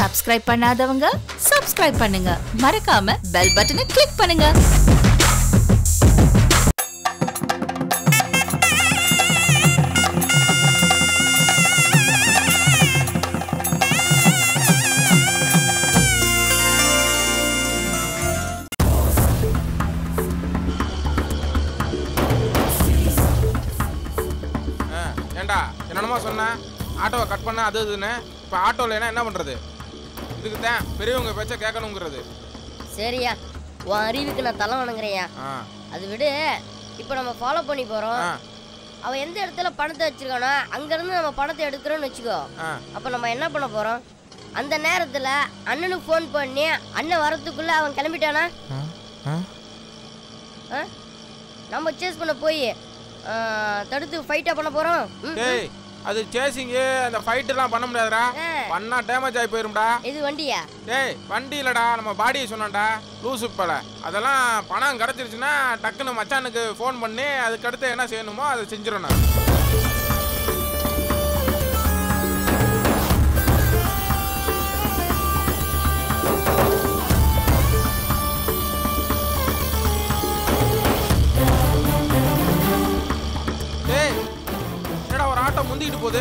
Subscribe பண்ணாதவங்க subscribe பண்ணுங்க மறக்காம பெல் பட்டனை கிளிக் பண்ணுங்க ஆ, ஏண்டா என்னென்னமோ சொன்னேன் ஆட்டோவை கட் பண்ண அது இதுன்னு இப்போ ஆட்டோ இல்லைன்னா என்ன பண்ணுறது இதுக்கு தான் பெரியவங்க பேச்ச கேட்கணுங்கிறது சரியா உன் அறிவுக்கு நான் தலை வணங்குறேயா ஆ அது விடு இப்போ நம்ம ஃபாலோ பண்ணி போறோம் ஆ அவன் எந்த இடத்துல பணத்தை வச்சிருக்கானோ அங்கிருந்து நம்ம பணத்தை எடுக்கிறோம்னு வச்சுக்கோ ஆ அப்போ நம்ம என்ன பண்ண போறோம் அந்த நேரத்தில் அண்ணனுக்கு ஃபோன் பண்ணி அண்ணன் வரத்துக்குள்ள அவன் கிளம்பிட்டானா ஆ, ஆ ஆ? நம்ம சேஸ் பண்ண போய் ஆ, தடுத்து ஃபைட்டா பண்ண போறோம் ம், டேய் அது சேசிங்கு அந்த ஃபைட்டுலாம் பண்ண முடியாதுடா ஆ. பண்ணா டேமேஜ் ஆகி போயிரும்டா இது வண்டியா டேய் வண்டி இல்லடா நம்ம பாடியை சொன்னோம்டா லூசு பல அதெல்லாம் பணம் கிடச்சிருச்சுன்னா டக்குன்னு மச்சானுக்கு ஃபோன் பண்ணி அதுக்கடுத்து என்ன செய்யணுமோ அதை செஞ்சிடும் நான் டேய் என்னடா ஒரு ஆட்டோ முந்திக்கிட்டு போகுது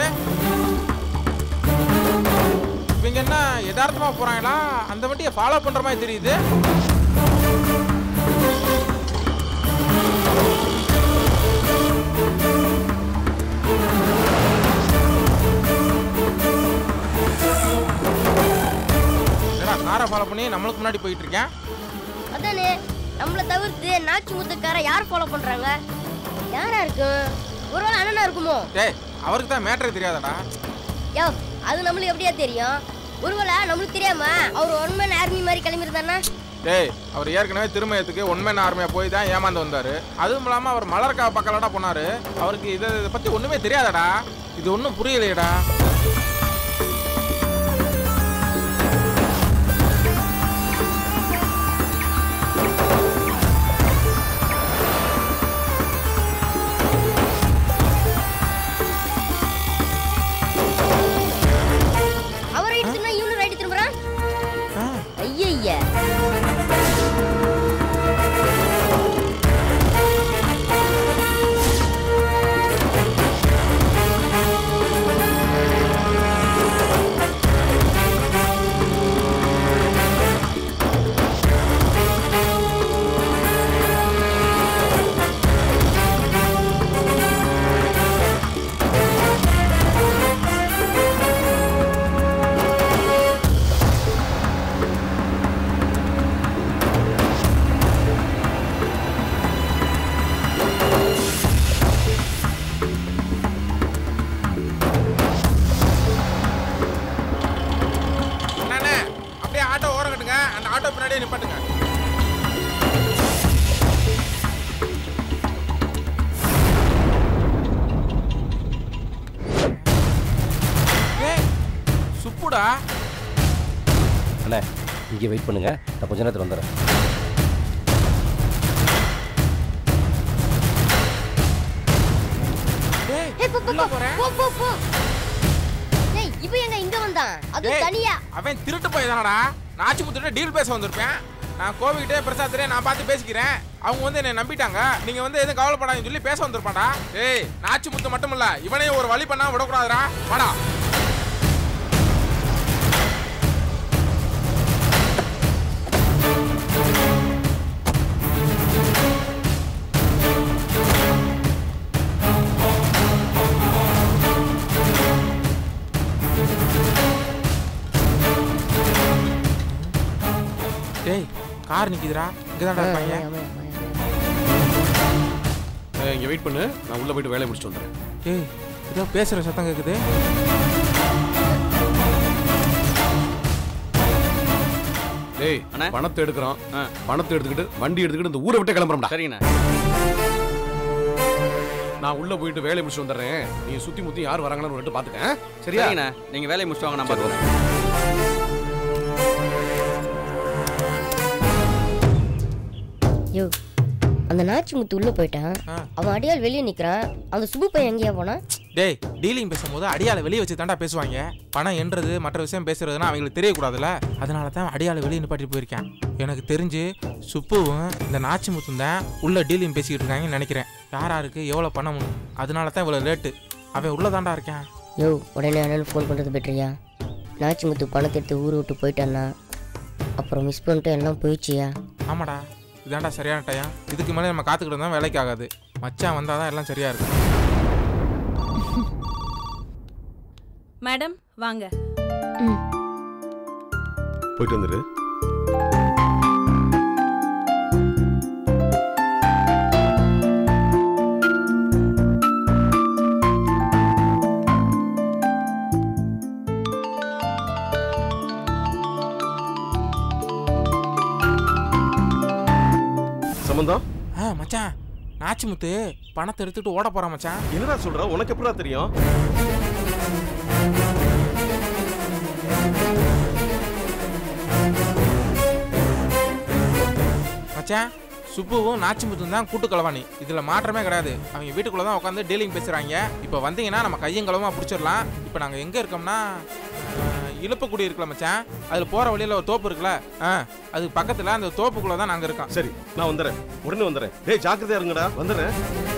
இவங்க என்ன யதார்த்தமா போறாங்களா அந்த வண்டியை ஃபாலோ பண்ற மாதிரி தெரியுது என்னடா காரை ஃபாலோ பண்ணி நம்மளுக்கு முன்னாடி போயிட்டு இருக்கேன் அதானே நம்மளை தவிர்த்து நாச்சு முத்துக்கார யார் ஃபாலோ பண்றாங்க யாரா இருக்கும் ஒருவேளை அண்ணனா இருக்குமோ டேய் அவருக்கு தான் மேட்ரே தெரியாதடா யோ அது நம்மளுக்கு எப்படியா தெரியும் ஒருவேளை நம்மளுக்கு தெரியாம அவர் ஒன்மேன் ஆர்மி மாதிரி கிளம்பியிருந்தானா டேய் அவர் ஏற்கனவே திருமயத்துக்கு உண்மையான ஆர்மியா போய் தான் ஏமாந்து வந்தாரு அதுவும் இல்லாம அவர் மலர்கா பக்கலடா போனாரு அவருக்கு இதை இதை பத்தி ஒண்ணுமே தெரியாதடா இது ஒன்றும் புரியலையேடா அவர் ரைட் திரும்ப இவனு ரைட் திரும்புறான் ஐயய்ய என்னண்ணே அப்படியே ஆட்டோ ஓரம் கட்டுங்க அந்த ஆட்டோ பின்னாடியே நிப்பாட்டுங்க ஏய், சுப்புடா அண்ணே இங்கே வெயிட் பண்ணுங்க நான் கொஞ்ச நேரத்தில் வந்துடுறேன் டேய், ஏய் போ போ உள்ள போ போறேன். போ போ போ ஏய் இப்போ எங்க இங்க வந்தான் அது டேய், தனியா அவன் திருட்டு போய் தானடா நாச்சு முத்துட்டு டீல் பேச வந்திருப்பேன் நான் கோவிக்கிட்டே பிரசாத் தெரியும் நான் பார்த்து பேசிக்கிறேன் அவங்க வந்து என்னை நம்பிட்டாங்க நீங்க வந்து எதுவும் கவலைப்படாதீங்கன்னு சொல்லி பேச வந்திருப்பான்டா டேய் நாச்சு முத்து மட்டும் இல்ல இவனையும் ஒரு வழி பண்ணா விடக்கூடாதுடா வாடா டேய் கார் நிக்குதுடா இங்கதான்டா பையன் இங்கே வெயிட் பண்ணு நான் உள்ளே போயிட்டு வேலையை முடிச்சுட்டு வந்துடுறேன் டேய் ஏதோ பேசுற சத்தம் கேக்குது டேய் அண்ணே. பணத்தை எடுக்கிறோம் ஆ. பணத்தை எடுத்துக்கிட்டு வண்டி எடுத்துக்கிட்டு இந்த ஊரை விட்டு கிளம்புறோம்டா சரிங்கண்ணா நான் உள்ள போயிட்டு வேலையை முடிச்சு வந்துடுறேன் நீ சுத்தி முத்தி யார் வராங்கன்னு ஒரு வாட்டி பாத்துக்க ஆ? சரியா சரிங்கண்ணா நீங்க வேலையை முடிச்சுட்டு வாங்க நான் பார்த்துக்கிறேன் யோ அந்த நாச்சி முத்து உள்ள போயிட்டான் ஆ. அவன் அடியால் வெளியே நிக்கிறான் அந்த சுபு பையன் எங்கேயா போனா டேய் டீலிங் பேசும்போது அடியாளை வெளியே வச்சு தாண்டா பேசுவாங்க பணம் என்றது மற்ற விஷயம் பேசுறதுன்னா அவங்களுக்கு தெரியக்கூடாதுல்ல அதனால தான் அடியாளை வெளியே நிப்பாட்டி போயிருக்கேன் எனக்கு தெரிஞ்சு சுப்புவும் இந்த நாச்சி முத்தும் தான் உள்ள டீலிங் பேசிக்கிட்டு இருக்காங்கன்னு நினைக்கிறேன் யார் யாருக்கு எவ்வளோ பணம் அதனால தான் இவ்வளோ லேட்டு அவன் உள்ள தாண்டா இருக்கேன் யோ உடனே அண்ணன் ஃபோன் பண்ணுறது பெட்ரியா நாச்சிமுத்து பணத்தை எடுத்து ஊரை விட்டு போயிட்டான்னா அப்புறம் மிஸ் பண்ணிட்டு எல்லாம் போயிடுச்சியா ஆமாடா இதாண்டா சரியான டைம் இதுக்கு மேலே நம்ம காத்துக்கிட்டு இருந்தால் வேலைக்கு ஆகாது மச்சான் வந்தால் தான் எல்லாம் சரியா இருக்கும் மேடம் வாங்க போயிட்டு வந்துரு சம்பந்தம் ஆ மச்சான் நாச்சிமுத்து பணத்தை எடுத்துட்டு ஓட போறான் மச்சான் என்னடா சொல்ற உனக்கு எப்படா தெரியும் மச்சான் சுப்புவும் நாச்சிமுத்தும் தான் கூட்டு கலவாணி இதுல மாற்றமே கிடையாது அவங்க வீட்டுக்குள்ள தான் உட்காந்து டீலிங் பேசுறாங்க இப்போ வந்தீங்கன்னா நம்ம கையும் களமா பிடிச்சிடலாம் இப்போ நாங்க எங்க இருக்கோம்னா அஹ், இலுப்பக்குடி இருக்குல்ல மச்சான் அதுல போற வழியில ஒரு தோப்பு இருக்குல்ல ஆ அதுக்கு பக்கத்துல அந்த தோப்புக்குள்ள தான் நாங்க இருக்கோம் சரி நான் வந்துடுறேன் உடனே வந்துடுறேன் டேய் ஜாக்கிரதையா இருங்கடா வந்துடுறேன்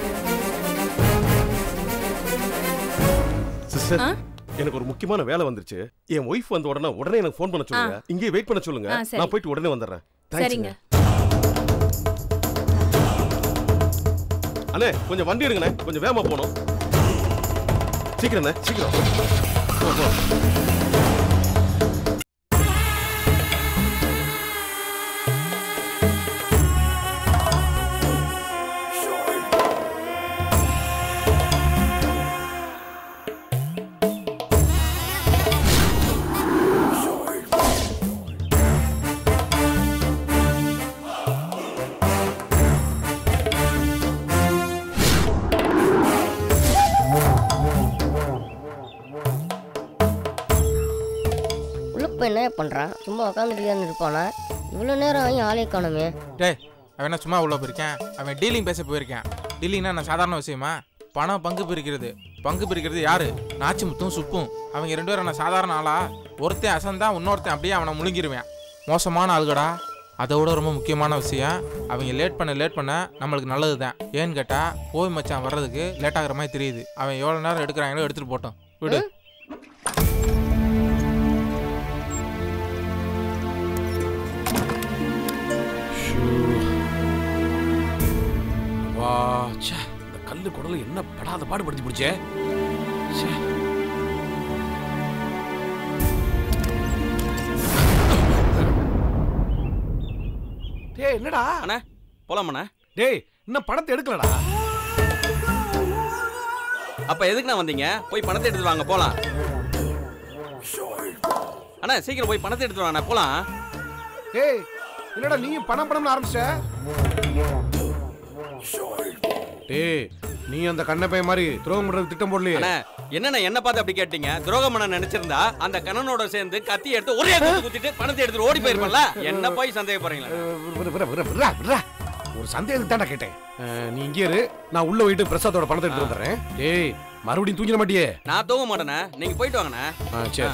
சிஸ்டர் ஆ? எனக்கு ஒரு முக்கியமான வேலை வந்துருச்சு என் ஒய்ஃப் வந்த உடனே உடனே எனக்கு ஃபோன் பண்ண சொல்லுங்க இங்கே வெயிட் பண்ண சொல்லுங்க ஆ, சரி. நான் போயிட்டு உடனே வந்துடுறேன் சரிங்க அண்ணே கொஞ்சம் வண்டி எடுங்கண்ணே கொஞ்சம் வேகமா போகணும் சீக்கிரண்ணே சீக்கிரம் போ, போ. உள்ள போய் என்ன பண்ணுறான் சும்மா உட்காந்துட்டு இருப்பானா இவ்வளோ நேரம் ஆகி ஆளே காணுமே டேய் அவன் என்ன சும்மா உள்ள போயிருக்கேன் அவன் டீலிங் பேச போயிருக்கேன் டீலிங்னா என்ன சாதாரண விஷயமா பணம் பங்கு பிரிக்கிறது பங்கு பிரிக்கிறது யாரு நாச்சிமுத்தும் சுப்பும் அவங்க ரெண்டு பேரும் என்ன சாதாரண ஆளா ஒருத்தன் அசந்தா இன்னொருத்தன் அப்படியே அவனை முழுங்கிருவேன் மோசமான ஆளுகடா அதை விட ரொம்ப முக்கியமான விஷயம் அவங்க லேட் பண்ண லேட் பண்ண நம்மளுக்கு நல்லது தான் ஏன்னு கேட்டா கோவை மச்சான் வர்றதுக்கு லேட் ஆகுற மாதிரி தெரியுது அவன் எவ்வளோ நேரம் எடுக்கிறாங்களோ எடுத்துட்டு போட்டோம் விடு வா ச்சே இந்த கல்லு குடல என்ன படாத பாடுபடுத்தி பிடிச்சே ச்சே. டேய் என்னடா அண்ணா போலாமாண்ணா டேய் இன்னும் பணத்தை எடுக்கலடா அப்ப எதுக்குண்ணா வந்தீங்க போய் பணத்தை எடுத்துட்டு வாங்க போலாம் அண்ணா சீக்கிரம் போய் பணத்தை எடுத்துட்டு வாங்க போலாம் டேய் என்னடா நீயும் பணம் பணம்னு ஆரம்பிச்ச டேய் நீ அந்த கண்ணப்பைய மாதிரி துரோகம் பண்றது திட்டம் போடலையே அண்ணா என்னண்ணா என்ன பார்த்து அப்படி கேட்டீங்க துரோகம் பண்ண நினைச்சிருந்தா அந்த கண்ணனோட சேர்ந்து கத்தி எடுத்து ஒரே குத்து குத்திட்டு பணத்தை எடுத்துட்டு ஓடி போயிருப்பல என்ன போய் சந்தேகப்படுறீங்களா விட்றா, விட்றா, விட்றா, விட்றா, விட்றா. ஒரு சந்தேகத்துக்கு தான்டா கேட்டேன் அஹ், நீ இங்கே இரு நான் உள்ள போயிட்டு பிரசாதோட பணத்தை எடுத்து வந்துடுறேன் டேய் மறுபடியும் தூங்கிட மாட்டியே நான் தூங்க மாட்டேண்ணே நீங்க போயிட்டு வாங்கண்ணே ஆ சரி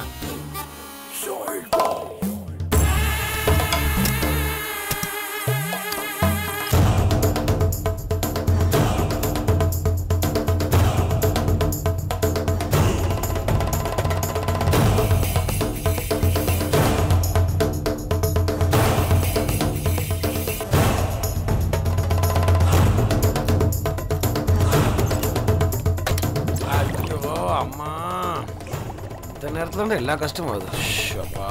ஐயோ அம்மா இந்த நேரத்துல எல்லா கஷ்டமும் வருது ஷப்பா.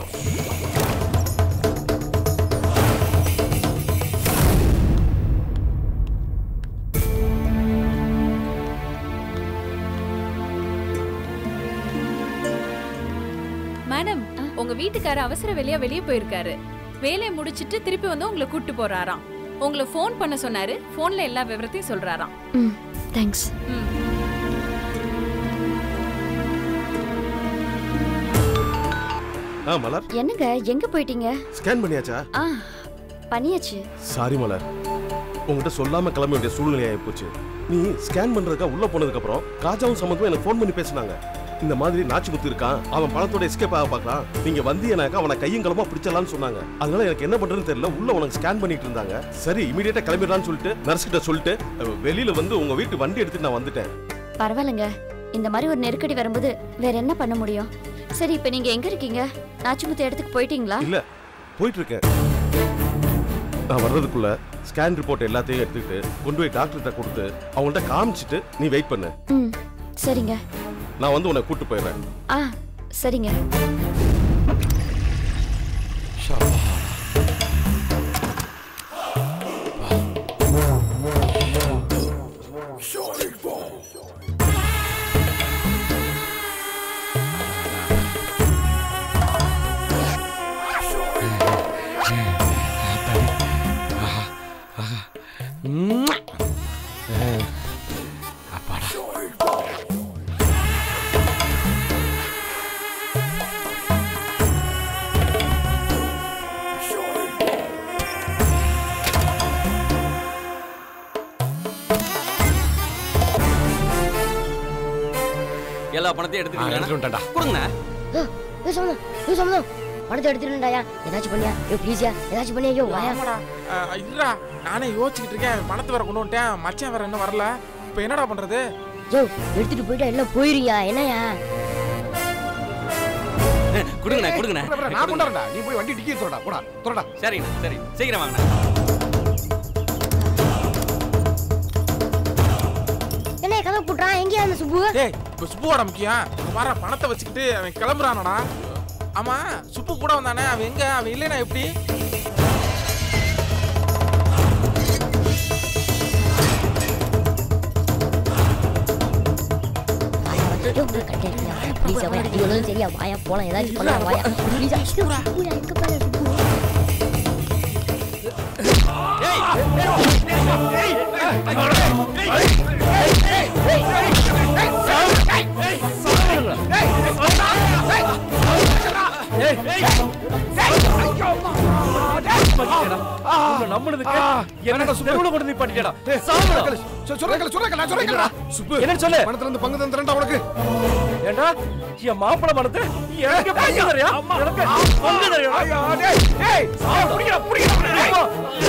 மேடம் உங்க வீட்டுக்காரர் அவசர வேலையா வெளியே போயிருக்காரு வேலையை முடிச்சிட்டு திருப்பி வந்து உங்களை கூட்டு போறாராம் உங்களை ஃபோன் பண்ண சொன்னாரு ஃபோன்ல எல்லா விவரத்தையும் சொல்றாராம் ம் தேங்க்ஸ் ம் ஆ மலர் என்னங்க எங்க போயிட்டீங்க ஸ்கேன் பண்ணியாச்சா ஆ பண்ணியாச்சு சாரி மலர் உங்ககிட்ட சொல்லாம கிளம்ப வேண்டிய சூழ்நிலை ஆகி போச்சு நீ ஸ்கேன் பண்றதுக்காக உள்ள போனதுக்கு அப்புறம் காஜாவும் சம்பந்தமா எனக்கு ஃபோன் பண்ணி பேசினாங்க இந்த மாதிரி நாச்சிமுத்து இருக்கான் அவன் பணத்தோட எஸ்கேப் ஆக பார்க்கலாம் நீங்க வந்தீங்கனாக்கா அவனை கையும் களமா பிடிச்சலாம்னு சொன்னாங்க அதனால எனக்கு என்ன பண்றதுன்னு தெரியல உள்ள உனக்கு ஸ்கேன் பண்ணிட்டு இருந்தாங்க சரி இமீடியட்டா கிளம்பிடலாம்னு சொல்லிட்டு நர்ஸ் கிட்ட சொல்லிட்டு அஹ், வெளியில வந்து உங்க வீட்டு வண்டி எடுத்துட்டு நான் வந்துட்டேன் பரவாயில்லைங்க இந்த மாதிரி ஒரு நெருக்கடி வரும்போது வேற என்ன பண்ண முடியும் சரி இப்போ நீங்க எங்க இருக்கீங்க நாச்சிமுத்து இடத்துக்கு போயிட்டீங்களா இல்ல போயிட்டு இருக்கேன் நான் வர்றதுக்குள்ள ஸ்கேன் ரிப்போர்ட் எல்லாத்தையும் எடுத்துக்கிட்டு கொண்டு போய் டாக்டர்கிட்ட கொடுத்து அவங்கள்ட்ட காமிச்சிட்டு நீ வெயிட் பண்ணு ம் சரிங்க நான் வந்து உன்னை கூட்டு போயிடுறேன் ஆ சரிங்க எல்லா பணத்தையும் எடுத்துட்டு எடுத்துக்கிட்டீங்களா வந்துட்டேன்டா கொடுங்க ஏ சம்மந்தம் ஏ சம்மந்தம் பணத்தை எடுத்துட்டுண்டாயா ஏதாச்சும் பண்ணியா ஐயோ ப்ளீஸ்யா ஏதாச்சும் பண்ணியா ஐயோ வாயா ஆமாடா அஹ், இல்லடா நானே யோசிச்சுக்கிட்டு இருக்கேன் பணத்தை வேற கொண்டு வந்துட்டேன் மச்சான் வேற இன்னும் வரல இப்போ என்னடா பண்றது யோ எடுத்துட்டு போயிட்டா எல்லாம் போயிருயா என்னயா கொடுங்கண்ணே கொடுங்கண்ணே அப்புறம் அப்புறம் நான் கொண்டாடா நீ போய் வண்டி டிக்கி தோடா போடா தோடா சரிங்கண்ணா சரி சீக்கிரம் வாங்கண்ணா என்ன கதை போட்டுறான் எங்கேயா அந்த சுப்பு டேய் இப்போ சுப்புவாடா முக்கியம் இங்க வர பணத்தை வச்சுக்கிட்டு அவன் கிளம்புறானடா ஆமா சுப்பு கூட வந்தானே அவன் எங்க அவன் இல்லைனா எப்படி ஐயோ கட்டேன் ப்ளீஸ் வாயா இவ்வளவு சரியா வாயா போலாம் ஏதாச்சும் பண்ணலாம் வாயா ப்ளீஸ் சுப்புடா எங்க போற சுப்பு நம்மளுக்கு என்னடா தெருவுல கொண்டு போய் பண்ணிட்டடா சொல்றேன் சொல்றேன் நான் சொல்றேன் சுப்பு என்னன்னு சொல்லு பணத்துல இருந்து பங்கு தந்துறேன்டா உனக்கு ஏண்டா என் மாப்பிள பணத்தை எனக்கு பங்கு தரியா எனக்கு பங்கு தரியா டேய் டேய் புடிடா புடிடா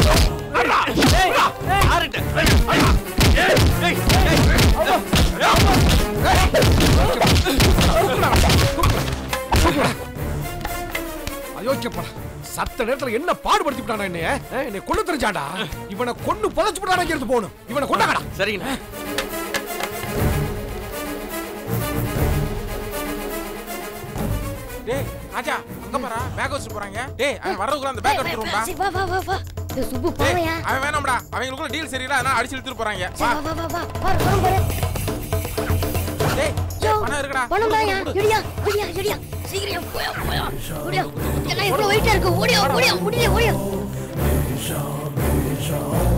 அயோக்கியப்படா சத்த நேரத்துல என்ன பாடுபடுத்தி விட்டானா என்னைய அஹ், என்னை கொண்டு தெரிஞ்சாடா இவனை கொண்டு புதைச்சு விட்டானா இங்க இருந்து போகணும் இவனை கொண்டாடா சரிங்கண்ணா டேய் ராஜா அங்க பாரா பேக் வச்சுட்டு போறாங்க டேய் அவன் வரதுக்குள்ள அந்த பேக் எடுத்துருவோம்டா சரி வா வா வா வா ஏ சுப்பு டேய் போவையா அவன் வேணாம்டா அவங்களுக்குள்ள டீல் சரியில்லை அதனால அடிச்சு இழுத்துட்டு போறாங்க வா வா வா வா வா வா வரும் பாரு டேய் யோ பணம் இருக்குடா பணம் தாயா இடியா இடியா இடியா சீக்கிரம் போயா போயா ஓடியா என்ன இவ்வளவு வெயிட்டா இருக்கு ஓடியா ஓடியா ஓடியா ஓடியா